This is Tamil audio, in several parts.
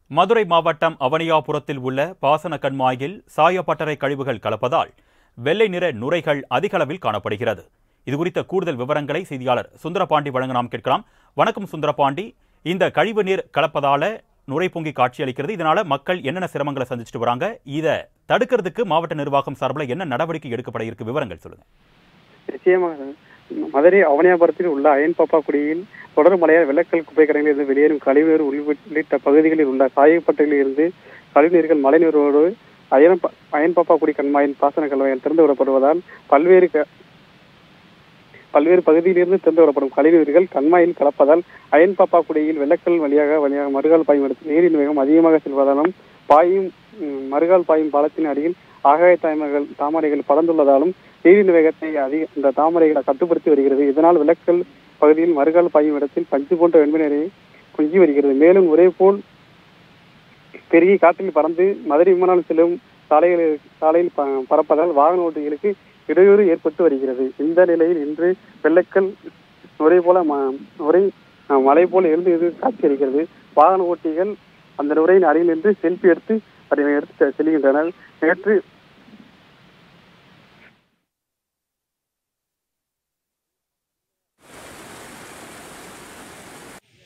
மதுரை மாவட்டம் அவனியாபுரத்தில் உள்ள பாசன கண்மாயில் சாயப்பட்டறை கழிவுகள் கலப்பதால் வெள்ளை நிற நுரைகள் அதிக அளவில் காணப்படுகிறது இதுகுறித்த கூடுதல் விவரங்களை செய்தியாளர் சுந்தரபாண்டி வழங்க நாம் கேட்கலாம் வணக்கம் சுந்தரபாண்டி இந்த கழிவு நீர் கலப்பதால நுரை பொங்கி காட்சியளிக்கிறது இதனால மக்கள் என்னென்ன சிரமங்களை சந்திச்சுட்டு வராங்க இதை தடுக்கிறதுக்கு மாவட்ட நிர்வாகம் சார்பில் என்ன நடவடிக்கை எடுக்கப்பட இருக்கு விவரங்கள் சொல்லுங்க நிச்சயமாக மதுரை அவனியாபுரத்தில் உள்ள அயன்பாப்பாக்குடியில் தொடர் மழையால் வெள்ளக்கல் குப்பை கிடங்கில் இருந்து வெளியேறும் கழிவுநீர் உள்ளிட்ட பகுதிகளில் உள்ள சாயப்பட்டைகளில் இருந்து கழிவுநீர்கள் மழைநீரோடு அயன் அயன்பாப்பாக்குடி கண்மாயின் பாசன கல்வாயில் திறந்து விடப்படுவதால் பல்வேறு க- பல்வேறு பகுதியிலிருந்து திறந்து விடப்படும் கழிவுநீர்கள் கண்மாயில் கலப்பதால் அயன்பாப்பாக்குடியில் வெள்ளக்கல் வழியாக வழியாக மறுகால் பாயும் இடத்தில் நீரின் வேகம் அதிகமாக செல்வதாலும் பாயும் ம், மறுகால் பாயும் பாலத்தின் அடியில் ஆகாய தாமரைகள் தாமரைகள் பறந்துள்ளதாலும் நீரின் வேகத்தை அதிக இந்த தாமரைகளை கட்டுப்படுத்தி வருகிறது இதனால் விளக்கல் பகுதியில் மறுகால் பாயும் இடத்தில் பஞ்சு போன்ற வெண்மணியை குஞ்சி வருகிறது மேலும் ஒரே போல் பெருகி காற்றில் பறந்து மதுரை விமானம் செல்லும் சாலைகளில் சாலையில் ப- பறப்பதால் வாகன ஓட்டிகளுக்கு இடையூறு ஏற்பட்டு வருகிறது இந்த நிலையில் இன்று வெள்ளக்கல் நுரை போல ம- நுரை அஹ், மலை போல எழுந்து இது காட்சியளிக்கிறது வாகன ஓட்டிகள் அந்த நுரையின் அருகில் நின்று செல்ஃபி எடுத்து அதை எடுத்து செல்கின்றனர் நேற்று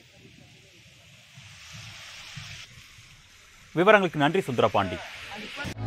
விவரங்களுக்கு நன்றி சுந்தரபாண்டி